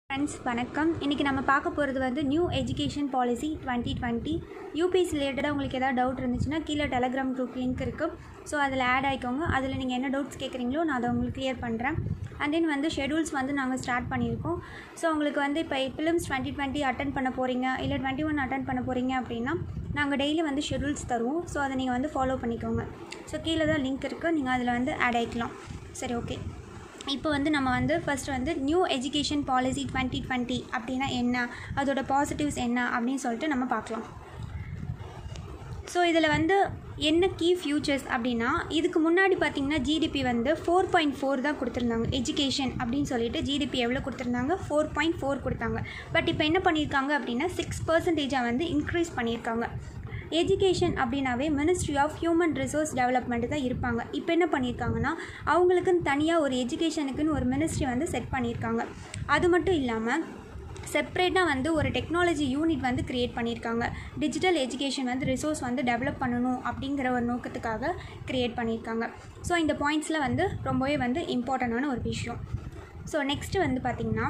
friends வணக்கம் இன்றைக்கி நம்ம பார்க்க போகிறது வந்து new education policy twenty twenty UPS ரிலேட்டடாக உங்களுக்கு ஏதாவது டவுட் இருந்துச்சுன்னா கீழே டெலகிராம் குரூப் லிங்க் இருக்குது ஸோ அதில் ஆட் ஆகிக்கோங்க அதில் நீங்கள் என்ன டவுட்ஸ் கேட்குறீங்களோ நான் அதை உங்களுக்கு கிளியர் பண்ணுறேன் அண்ட் தென் வந்து ஷெடியூல்ஸ் வந்து நாங்கள் ஸ்டார்ட் பண்ணியிருக்கோம் ஸோ உங்களுக்கு வந்து இப்போ ஃபிலிம்ஸ் டுவெண்ட்டி டுவெண்ட்டி அட்டன் பண்ண போகிறீங்க இல்லை டுவெண்ட்டி ஒன் அட்டன் பண்ண போகிறீங்க அப்படின்னா நாங்கள் டெய்லி வந்து ஷெடியூல்ஸ் தருவோம் ஸோ அதை நீங்கள் வந்து ஃபாலோ பண்ணிக்கோங்க ஸோ கீழே தான் லிங்க் இருக்குது நீங்கள் அதில் வந்து ஆட் ஆகிக்கலாம் சரி ஓகே இப்போ வந்து நம்ம வந்து ஃபர்ஸ்ட் வந்து new education policy twenty twenty அப்படின்னா என்ன அதோட பாசிட்டிவ்ஸ் என்ன அப்படின்னு சொல்லிட்டு நம்ம பார்க்கலாம் ஸோ இதில் வந்து என்ன கீ ஃபியூச்சர்ஸ் அப்படின்னா இதுக்கு முன்னாடி பார்த்தீங்கன்னா ஜிடிபி வந்து ஃபோர் பாயிண்ட் ஃபோர் தான் கொடுத்துருந்தாங்க எஜுகேஷன் அப்படின்னு சொல்லிட்டு ஜிடிபி எவ்வளோ கொடுத்துருந்தாங்க ஃபோர் பாயிண்ட் ஃபோர் கொடுத்தாங்க பட் இப்போ என்ன பண்ணியிருக்காங்க அப்படின்னா சிக்ஸ் பர்சன்டேஜாக வந்து இன்க்ரீஸ் பண்ணியிருக்காங்க எஜுகேஷன் அப்படின்னாவே ministry of human resource development தான் இருப்பாங்க இப்போ என்ன பண்ணியிருக்காங்கன்னா அவங்களுக்குன்னு தனியாக ஒரு எஜுகேஷனுக்குன்னு ஒரு மினிஸ்ட்ரி வந்து செட் பண்ணியிருக்காங்க அது மட்டும் இல்லாமல் செப்ரேட்டாக வந்து ஒரு டெக்னாலஜி யூனிட் வந்து க்ரியேட் பண்ணியிருக்காங்க டிஜிட்டல் எஜுகேஷன் வந்து ரிசோர்ஸ் வந்து டெவலப் பண்ணணும் அப்படிங்கிற ஒரு நோக்கத்துக்காக க்ரியேட் பண்ணியிருக்காங்க ஸோ இந்த பாயிண்ட்ஸில் வந்து ரொம்பவே வந்து இம்பார்ட்டண்டான ஒரு விஷயம் ஸோ நெக்ஸ்ட்டு வந்து பார்த்திங்கன்னா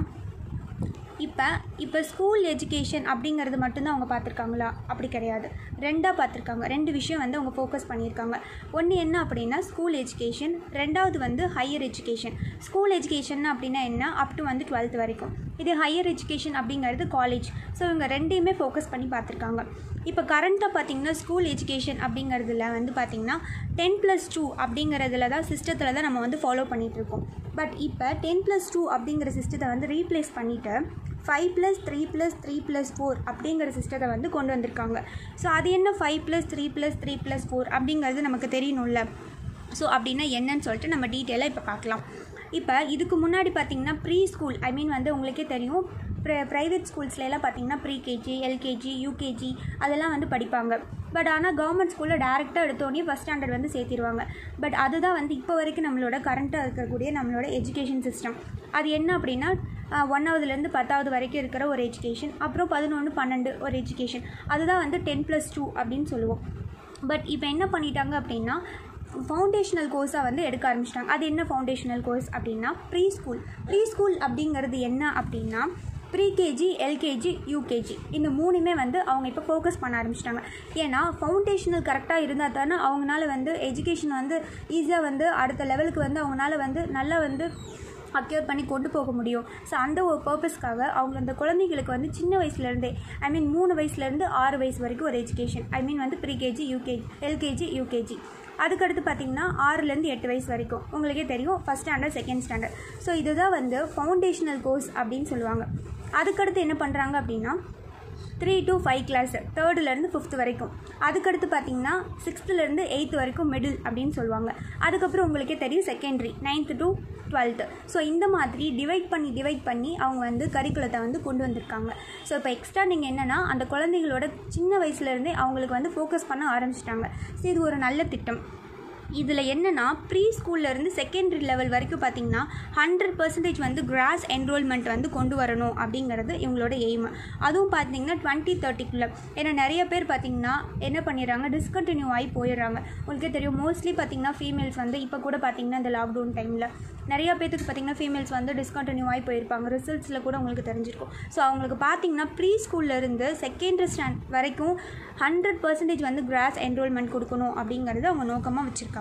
இப்போ இப்போ ஸ்கூல் எஜுகேஷன் அப்படிங்கிறது மட்டும்தான் அவங்க பார்த்துருக்காங்களா அப்படி கிடையாது ரெண்டாக பார்த்துருக்காங்க ரெண்டு விஷயம் வந்து அவங்க ஃபோக்கஸ் பண்ணியிருக்காங்க ஒன்று என்ன அப்படின்னா ஸ்கூல் எஜுகேஷன் ரெண்டாவது வந்து ஹையர் எஜுகேஷன் ஸ்கூல் எஜுகேஷன் அப்படின்னா என்ன அப் டு வந்து டுவெல்த் வரைக்கும் இது ஹையர் எஜுகேஷன் அப்படிங்கிறது காலேஜ் ஸோ இவங்க ரெண்டையுமே ஃபோக்கஸ் பண்ணி பார்த்துருக்காங்க இப்போ கரண்ட்டாக பார்த்தீங்கன்னா ஸ்கூல் எஜுகேஷன் அப்படிங்கிறதுல வந்து பார்த்திங்கன்னா டென் ப்ளஸ் டூ அப்படிங்கிறதுல தான் சிஸ்டத்தில் தான் நம்ம வந்து ஃபாலோ பண்ணிகிட்ருக்கோம் பட் இப்போ டென் ப்ளஸ் டூ அப்படிங்கிற சிஸ்டத்தை வந்து ரீப்ளேஸ் பண்ணிவிட்டு five plus three plus three plus four அப்படிங்கிற சிஸ்டத்தை வந்து கொண்டு வந்திருக்காங்க ஸோ அது என்ன five plus three plus three plus four அப்படிங்கிறது நமக்கு தெரியணும்ல ஸோ அப்படின்னா என்னன்னு சொல்லிட்டு நம்ம டீட்டெயிலாக இப்போ பார்க்கலாம் இப்போ இதுக்கு முன்னாடி பார்த்தீங்கன்னா ப்ரீ ஸ்கூல் ஐ மீன் வந்து உங்களுக்கே தெரியும் ப்ர ப்ரைவேட் ஸ்கூல்ஸ்லாம் பார்த்தீங்கன்னா ப்ரீ கேஜி எல்கேஜி யூகேஜி அதெல்லாம் வந்து படிப்பாங்க பட் ஆனால் கவர்மெண்ட் ஸ்கூலில் டேரெக்டாக எடுத்தோடனே ஃபஸ்ட் ஸ்டாண்டர்ட் வந்து சேர்த்திருவாங்க பட் அதுதான் வந்து இப்போ வரைக்கும் நம்மளோட கரண்ட்டாக இருக்கக்கூடிய நம்மளோட எஜுகேஷன் சிஸ்டம் அது என்ன அப்படின்னா ஒன்றாவதுலேருந்து பத்தாவது வரைக்கும் இருக்கிற ஒரு எஜுகேஷன் அப்புறம் பதினொன்று பன்னெண்டு ஒரு எஜுகேஷன் அதுதான் வந்து டென் ப்ளஸ் டூ அப்படின்னு சொல்லுவோம் பட் இப்போ என்ன பண்ணிட்டாங்க அப்படின்னா ஃபவுண்டேஷனல் கோர்ஸாக வந்து எடுக்க ஆரம்பிச்சிட்டாங்க அது என்ன ஃபவுண்டேஷனல் கோர்ஸ் அப்படின்னா ப்ரீ ஸ்கூல் ப்ரீ ஸ்கூல் அப்படிங்கிறது என்ன அப்படின்னா ப்ரீகேஜி எல்கேஜி யூகேஜி இந்த மூணுமே வந்து அவங்க இப்போ ஃபோக்கஸ் பண்ண ஆரம்பிச்சிட்டாங்க ஏன்னா ஃபவுண்டேஷனல் கரெக்டாக இருந்தால் தானே அவங்களால வந்து எஜுகேஷன் வந்து ஈஸியாக வந்து அடுத்த லெவலுக்கு வந்து அவங்களால வந்து நல்லா வந்து அக்யூர் பண்ணி கொண்டு போக முடியும் ஸோ அந்த ஒரு பர்பஸ்க்காக அவங்க அந்த குழந்தைங்களுக்கு வந்து சின்ன வயசுலேருந்தே ஐ மீன் மூணு வயசுலேருந்து ஆறு வயசு வரைக்கும் ஒரு எஜுகேஷன் ஐ மீன் வந்து ப்ரீகேஜி யூகேஜி எல்கேஜி யூகேஜி அதுக்கடுத்து பார்த்தீங்கன்னா ஆறுலேருந்து எட்டு வயசு வரைக்கும் உங்களுக்கே தெரியும் first standard second standard so இதுதான் வந்து ஃபவுண்டேஷனல் கோர்ஸ் அப்படின்னு சொல்லுவாங்க அதுக்கடுத்து என்ன பண்ணுறாங்க அப்படின்னா த்ரீ டு ஃபைவ் கிளாஸ் தேர்டுலேருந்து ஃபிஃப்த் வரைக்கும் அதுக்கடுத்து பார்த்தீங்கன்னா சிக்ஸ்த்துலேருந்து எயித்து வரைக்கும் மிடில் அப்படின்னு சொல்லுவாங்க அதுக்கப்புறம் உங்களுக்கே தெரியும் secondary ninth to twelfth so இந்த மாதிரி டிவைட் பண்ணி டிவைட் பண்ணி அவங்க வந்து கரிக்குலத்தை வந்து கொண்டு வந்திருக்காங்க ஸோ இப்போ எக்ஸ்ட்ரா நீங்கள் என்னென்னா அந்த குழந்தைகளோட சின்ன வயசுலேருந்தே அவங்களுக்கு வந்து ஃபோக்கஸ் பண்ண ஆரம்பிச்சிட்டாங்க ஸோ இது ஒரு நல்ல திட்டம் இதில் என்னென்னா ப்ரீ ஸ்கூல்லேருந்து செகண்டரி லெவல் வரைக்கும் பார்த்திங்கன்னா ஹண்ட்ரட் பர்சன்டேஜ் வந்து கிராஸ் என்ரோல்மெண்ட் வந்து கொண்டு வரணும் அப்படிங்கிறது இவங்களோட எய்ம் அதுவும் பார்த்தீங்கன்னா டுவெண்ட்டி தேர்ட்டிக்குள்ளே ஏன்னா நிறைய பேர் பார்த்திங்கன்னா என்ன பண்ணிடுறாங்க டிஸ்கண்டினியூ ஆகி போயிடுறாங்க உங்களுக்கே தெரியும் மோஸ்ட்லி பார்த்திங்கன்னா ஃபீமேல்ஸ் வந்து இப்போ கூட பார்த்திங்கன்னா இந்த லாக்டவுன் டைமில் நிறையா பேத்துக்கு பார்த்திங்கன்னா ஃபீமேல்ஸ் வந்து டிஸ்கண்டினியூ ஆகி போயிருப்பாங்க ரிசல்ட்ஸில் கூட உங்களுக்கு தெரிஞ்சிருக்கும் ஸோ அவங்களுக்கு பார்த்திங்கன்னா ப்ரீ ஸ்கூல்லேருந்து செகண்டரி ஸ்டாண்ட் வரைக்கும் ஹண்ட்ரட் பர்சன்டேஜ் வந்து கிராஸ் என்ரோல்மெண்ட் கொடுக்கணும் அப்படிங்கிறது அவங்க நோக்கமாக வச்சுருக்காங்க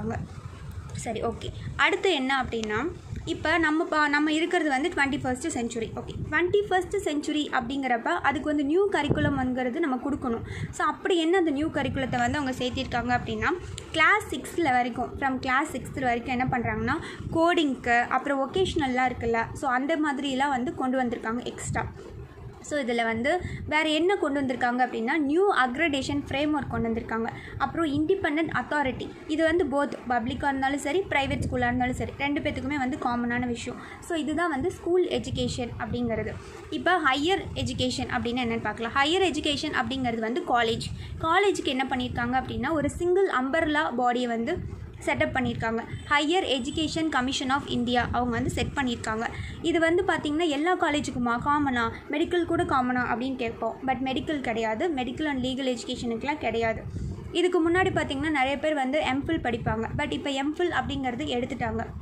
சரி ஓகே அடுத்து என்ன அப்படின்னா இப்போ நம்ம பா நம்ம இருக்கிறது வந்து twenty first century okay twenty first century அப்படிங்கிறப்ப அதுக்கு வந்து நியூ கரிக்குலம்ங்கிறது நம்ம கொடுக்கணும் ஸோ அப்படி என்ன அந்த நியூ கரிக்குலத்தை வந்து அவங்க சேர்த்திருக்காங்க அப்படின்னா கிளாஸ் சிக்ஸ்த்தில் வரைக்கும் ஃப்ரம் கிளாஸ் சிக்ஸ்த்தில் வரைக்கும் என்ன பண்ணுறாங்கன்னா கோடிங்க்கு அப்புறம் ஒகேஷ்னல்லாம் இருக்குல்ல ஸோ அந்த மாதிரிலாம் வந்து கொண்டு வந்திருக்காங்க எக்ஸ்ட்ரா ஸோ இதில் வந்து வேறு என்ன கொண்டு வந்திருக்காங்க அப்படின்னா நியூ அக்ரடேஷன் ஃப்ரேம் ஒர்க் கொண்டு வந்திருக்காங்க அப்புறம் இண்டிபெண்ட் அத்தாரிட்டி இது வந்து போத் பப்ளிக்காக இருந்தாலும் சரி ப்ரைவேட் ஸ்கூலாக இருந்தாலும் சரி ரெண்டு பேத்துக்குமே வந்து காமனான விஷயம் ஸோ இதுதான் வந்து ஸ்கூல் எஜுகேஷன் அப்படிங்கிறது இப்போ ஹையர் எஜுகேஷன் அப்படின்னு என்னென்னு பார்க்கலாம் ஹையர் எஜுகேஷன் அப்படிங்கிறது வந்து காலேஜ் காலேஜுக்கு என்ன பண்ணியிருக்காங்க அப்படின்னா ஒரு சிங்கிள் அம்பர்லா பாடியை வந்து செட்டப் பண்ணியிருக்காங்க higher education commission of India அவங்க வந்து செட் பண்ணியிருக்காங்க இது வந்து பார்த்திங்கன்னா எல்லா காலேஜுக்குமா காமனா மெடிக்கல் கூட காமனா அப்படின்னு கேட்போம் பட் மெடிக்கல் கிடையாது மெடிக்கல் அண்ட் லீகல் எஜுகேஷனுக்குலாம் கிடையாது இதுக்கு முன்னாடி பார்த்திங்கன்னா நிறைய பேர் வந்து எம்ஃபில் படிப்பாங்க பட் இப்போ எம்ஃபில் அப்படிங்கிறது எடுத்துட்டாங்க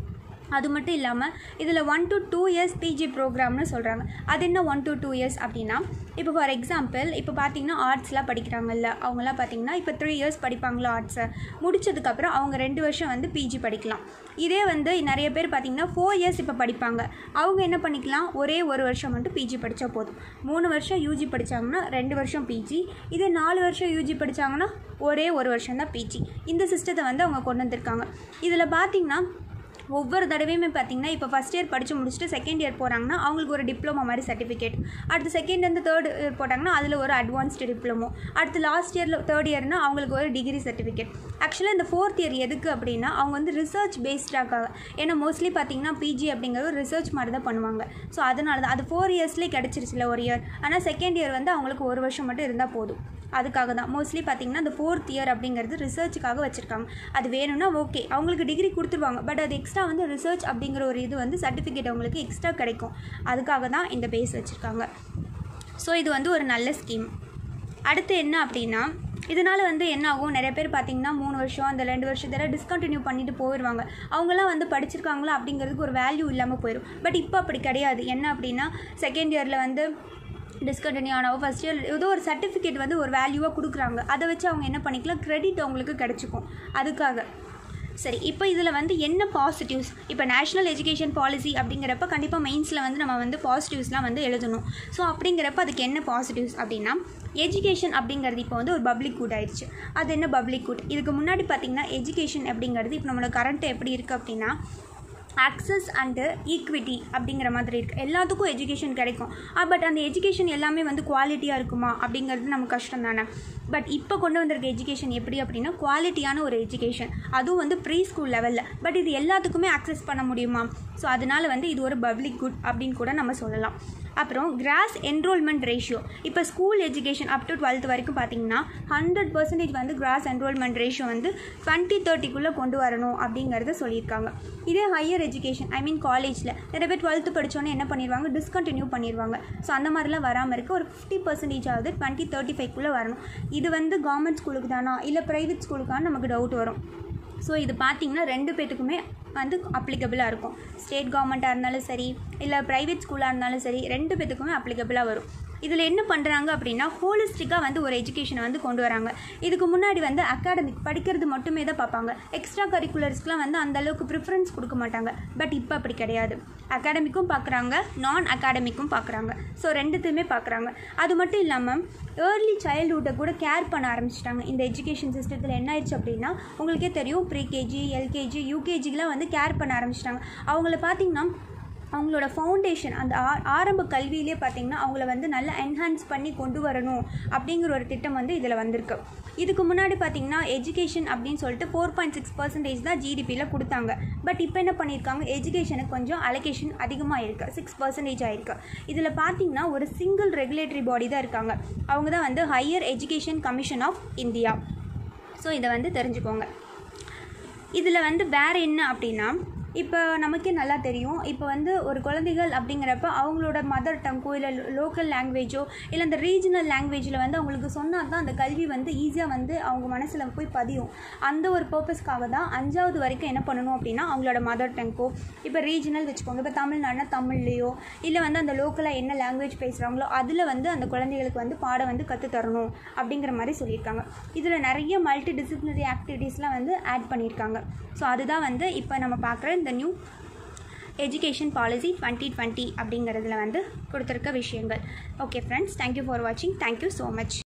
அது மட்டும் இல்லாமல் இதில் one to two years PG ப்ரோக்ராம்னு சொல்கிறாங்க அது என்ன ஒன் to டூ இயர்ஸ் அப்படின்னா இப்போ ஃபார் எக்ஸாம்பிள் இப்போ பார்த்தீங்கன்னா ஆர்ட்ஸ்லாம் படிக்கிறாங்கல்ல அவங்களாம் பார்த்தீங்கன்னா இப்போ த்ரீ இயர்ஸ் படிப்பாங்களா ஆர்ட்ஸை முடிச்சதுக்கப்புறம் அவங்க ரெண்டு வருஷம் வந்து பிஜி படிக்கலாம் இதே வந்து நிறைய பேர் பார்த்தீங்கன்னா ஃபோர் இயர்ஸ் இப்போ படிப்பாங்க அவங்க என்ன பண்ணிக்கலாம் ஒரே ஒரு வருஷம் மட்டும் பிஜி படித்தா போதும் மூணு வருஷம் யூஜி படித்தாங்கன்னா ரெண்டு வருஷம் பிஜி இதே நாலு வருஷம் யூஜி படித்தாங்கன்னா ஒரே ஒரு வருஷம் தான் பிஜி இந்த சிஸ்டத்தை வந்து அவங்க கொண்டு வந்திருக்காங்க இதில் பார்த்தீங்கன்னா ஒவ்வொரு தடவையுமே பார்த்தீங்கன்னா இப்போ ஃபஸ்ட் இயர் படித்து முடிச்சுட்டு செகண்ட் இயர் போகிறாங்கன்னா அவங்களுக்கு ஒரு டிப்ளமோ மாதிரி சர்டிஃபிகேட் அடுத்து செகண்ட்லேருந்து தேர்ட் இயர் போட்டாங்கன்னா அதில் ஒரு அட்வான்ஸ்டு டிப்ளமோ அடுத்து லாஸ்ட் இயரில் தேர்ட் இயர்னா அவங்களுக்கு ஒரு டிகிரி சர்டிஃபிகேட் ஆக்சுவலாக இந்த ஃபோர்த் இயர் எதுக்கு அப்படின்னா அவங்க வந்து ரிசர்ச் பேஸ்டாக ஏன்னா மோஸ்ட்லி பார்த்தீங்கன்னா பிஜி அப்படிங்கிறது ஒரு ரிசர்ச் மாதிரி தான் பண்ணுவாங்க ஸோ அதனால தான் அது ஃபோர் இயர்ஸ்லேயே கிடச்சிருச்சுல ஒரு இயர் ஆனால் செகண்ட் இயர் வந்து அவங்களுக்கு ஒரு வருஷம் மட்டும் இருந்தால் போதும் அதுக்காக தான் மோஸ்ட்லி பார்த்தீங்கன்னா அந்த ஃபோர்த் இயர் அப்படிங்கிறது ரிசர்ச்சுக்காக வச்சுருக்காங்க அது வேணும்னா ஓகே அவங்களுக்கு டிகிரி கொடுத்துருவாங்க பட் அது எக்ஸ்ட்ரா வந்து ரிசர்ச் அப்படிங்கிற ஒரு இது வந்து சர்டிஃபிகேட் அவங்களுக்கு எக்ஸ்ட்ரா கிடைக்கும் அதுக்காக தான் இந்த பேஸ் வச்சுருக்காங்க ஸோ இது வந்து ஒரு நல்ல ஸ்கீம் அடுத்து என்ன அப்படின்னா இதனால் வந்து என்ன ஆகும் நிறைய பேர் பார்த்தீங்கன்னா மூணு வருஷம் அந்த ரெண்டு வருஷத்தில் டிஸ்கண்டினியூ பண்ணிட்டு போயிடுவாங்க அவங்களாம் வந்து படிச்சிருக்காங்களா அப்படிங்கிறதுக்கு ஒரு வேல்யூ இல்லாமல் போயிடும் பட் இப்போ அப்படி கிடையாது என்ன அப்படின்னா செகண்ட் இயரில் வந்து டிஸ்கண்டினியூ ஆனவோ ஃபஸ்ட் இயர் ஏதோ ஒரு சர்டிஃபிகேட் வந்து ஒரு வேல்யூவாக கொடுக்குறாங்க அதை வச்சு அவங்க என்ன பண்ணிக்கலாம் கிரெடிட் அவங்களுக்கு கிடச்சிக்கும் அதுக்காக சரி இப்போ இதில் வந்து என்ன பாசிட்டிவ்ஸ் இப்போ நேஷ்னல் எஜுகேஷன் பாலிசி அப்படிங்கிறப்ப கண்டிப்பாக மெயின்ஸில் வந்து நம்ம வந்து பாசிட்டிவ்ஸ்லாம் வந்து எழுதணும் ஸோ அப்படிங்கிறப்ப அதுக்கு என்ன பாசிட்டிவ்ஸ் அப்படின்னா எஜுகேஷன் அப்படிங்கிறது இப்போ வந்து ஒரு பப்ளிக் குட் ஆயிடுச்சு அது என்ன பப்ளிக் குட் இதுக்கு முன்னாடி பார்த்திங்கன்னா எஜுகேஷன் அப்படிங்கிறது இப்போ நம்மளோட கரண்ட் எப்படி இருக்குது அப்படின்னா ஆக்சஸ் அண்டு ஈக்விட்டி அப்படிங்கிற மாதிரி இருக்குது எல்லாத்துக்கும் எஜுகேஷன் கிடைக்கும் பட் அந்த எஜுகேஷன் எல்லாமே வந்து குவாலிட்டியாக இருக்குமா அப்படிங்கிறது நமக்கு கஷ்டம் தானே பட் இப்போ கொண்டு வந்திருக்க எஜுகேஷன் எப்படி அப்படின்னா குவாலிட்டியான ஒரு எஜுகேஷன் அதுவும் வந்து ப்ரீ ஸ்கூல் லெவலில் பட் இது எல்லாத்துக்குமே அக்சஸ் பண்ண முடியுமா ஸோ அதனால் வந்து இது ஒரு பப்ளிக் குட் அப்படின்னு கூட நம்ம சொல்லலாம் அப்புறம் கிராஸ் என்ரோல்மெண்ட் ரேஷியோ இப்போ school education up to twelfth வரைக்கும் பார்த்தீங்கன்னா ஹண்ட்ரட் பர்சன்டேஜ் வந்து கிராஸ் என்ரோல்மெண்ட் ரேஷியோ வந்து டுவெண்ட்டி தேர்ட்டிக்குள்ளே கொண்டு வரணும் அப்படிங்கிறத சொல்லியிருக்காங்க இதே ஹையர் எஜுகேஷன் ஐ மீன் காலேஜில் நிறைய பேர் டுவெல்த்து படித்தோன்னே என்ன பண்ணிடுவாங்க டிஸ்கண்டினியூ பண்ணிடுவாங்க ஸோ அந்த மாதிரிலாம் வராமல் இருக்க ஒரு ஃபிஃப்டி பர்சன்டேஜ் ஆகுது டுவெண்ட்டி தேர்ட்டி ஃபைவ்க்குள்ளே வரணும் இது வந்து கவர்மெண்ட் ஸ்கூலுக்கு தானா இல்லை ப்ரைவேட் ஸ்கூலுக்கான நமக்கு டவுட் வரும் ஸோ இது பார்த்திங்கன்னா ரெண்டு பேத்துக்குமே வந்து அப்ளிகபிளாக இருக்கும் ஸ்டேட் கவர்மெண்ட்டாக இருந்தாலும் சரி இல்லை ப்ரைவேட் ஸ்கூலாக இருந்தாலும் சரி ரெண்டு பேத்துக்குமே அப்ளிகபிளாக வரும் இதில் என்ன பண்ணுறாங்க அப்படின்னா ஹோலிஸ்டிக்காக வந்து ஒரு எஜுகேஷனை வந்து கொண்டு வராங்க இதுக்கு முன்னாடி வந்து அகாடமிக் படிக்கிறது மட்டுமே தான் பார்ப்பாங்க எக்ஸ்ட்ரா கரிக்குலர்ஸ்க்குலாம் வந்து அந்த அளவுக்கு ப்ரிஃபரன்ஸ் கொடுக்க மாட்டாங்க பட் இப்போ அப்படி கிடையாது அகாடமிக்கும் பார்க்குறாங்க நான் அகாடமிக்கும் பார்க்குறாங்க ஸோ ரெண்டுத்தையுமே பார்க்குறாங்க அது மட்டும் இல்லாமல் ஏர்லி சைல்டுஹுட்டை கூட கேர் பண்ண ஆரம்பிச்சிட்டாங்க இந்த எஜுகேஷன் சிஸ்டத்தில் என்ன ஆயிடுச்சு அப்படின்னா உங்களுக்கே தெரியும் ப்ரீகேஜி எல்கேஜி யூகேஜிக்கெலாம் வந்து கேர் பண்ண ஆரம்பிச்சிட்டாங்க அவங்கள பார்த்திங்கன்னா அவங்களோட ஃபவுண்டேஷன் அந்த ஆ ஆரம்ப கல்வியிலே பார்த்திங்கன்னா அவங்கள வந்து நல்லா என்ஹான்ஸ் பண்ணி கொண்டு வரணும் அப்படிங்கிற ஒரு திட்டம் வந்து இதில் வந்திருக்கு இதுக்கு முன்னாடி பார்த்திங்கன்னா எஜுகேஷன் அப்படின்னு சொல்லிட்டு ஃபோர் பாயிண்ட் சிக்ஸ் பர்சன்டேஜ் தான் ஜிடிபியில் கொடுத்தாங்க பட் இப்போ என்ன பண்ணியிருக்காங்க எஜுகேஷனுக்கு கொஞ்சம் அலோகேஷன் அதிகமாக இருக்குது சிக்ஸ் பர்சன்டேஜ் ஆயிருக்கு இதில் பார்த்திங்கன்னா ஒரு சிங்கிள் ரெகுலேட்டரி பாடி தான் இருக்காங்க அவங்க தான் வந்து higher education commission of India so இதை வந்து தெரிஞ்சுக்கோங்க இதில் வந்து வேறு என்ன அப்படின்னா இப்போ நமக்கே நல்லா தெரியும் இப்போ வந்து ஒரு குழந்தைகள் அப்படிங்கிறப்ப அவங்களோட மதர் டங்கோ இல்லை லோக்கல் லாங்குவேஜோ இல்லை அந்த ரீஜனல் லாங்குவேஜில் வந்து அவங்களுக்கு சொன்னால் தான் அந்த கல்வி வந்து ஈஸியாக வந்து அவங்க மனசில் போய் பதியும் அந்த ஒரு பர்பஸ்க்காக தான் அஞ்சாவது வரைக்கும் என்ன பண்ணணும் அப்படின்னா அவங்களோட மதர் டங்கோ இப்போ ரீஜனல் வச்சுக்கோங்க இப்போ தமிழ்நாடுனா தமிழ்லையோ இல்லை வந்து அந்த லோக்கலாக என்ன லாங்குவேஜ் பேசுகிறாங்களோ அதில் வந்து அந்த குழந்தைகளுக்கு வந்து பாடம் வந்து கற்றுத் தரணும் அப்படிங்கிற மாதிரி சொல்லியிருக்காங்க இதில் நிறைய மல்டி டிசிப்ளினரி ஆக்டிவிட்டீஸ்லாம் வந்து ஆட் பண்ணியிருக்காங்க ஸோ அதுதான் வந்து இப்போ நம்ம பார்க்குற இந்த new education policy twenty twenty அப்படிங்கிறதுல வந்து கொடுத்துருக்க விஷயங்கள் ஓகே ஃப்ரெண்ட்ஸ் தேங்க்யூ ஃபார் வாட்சிங் தேங்க்யூ ஸோ மச்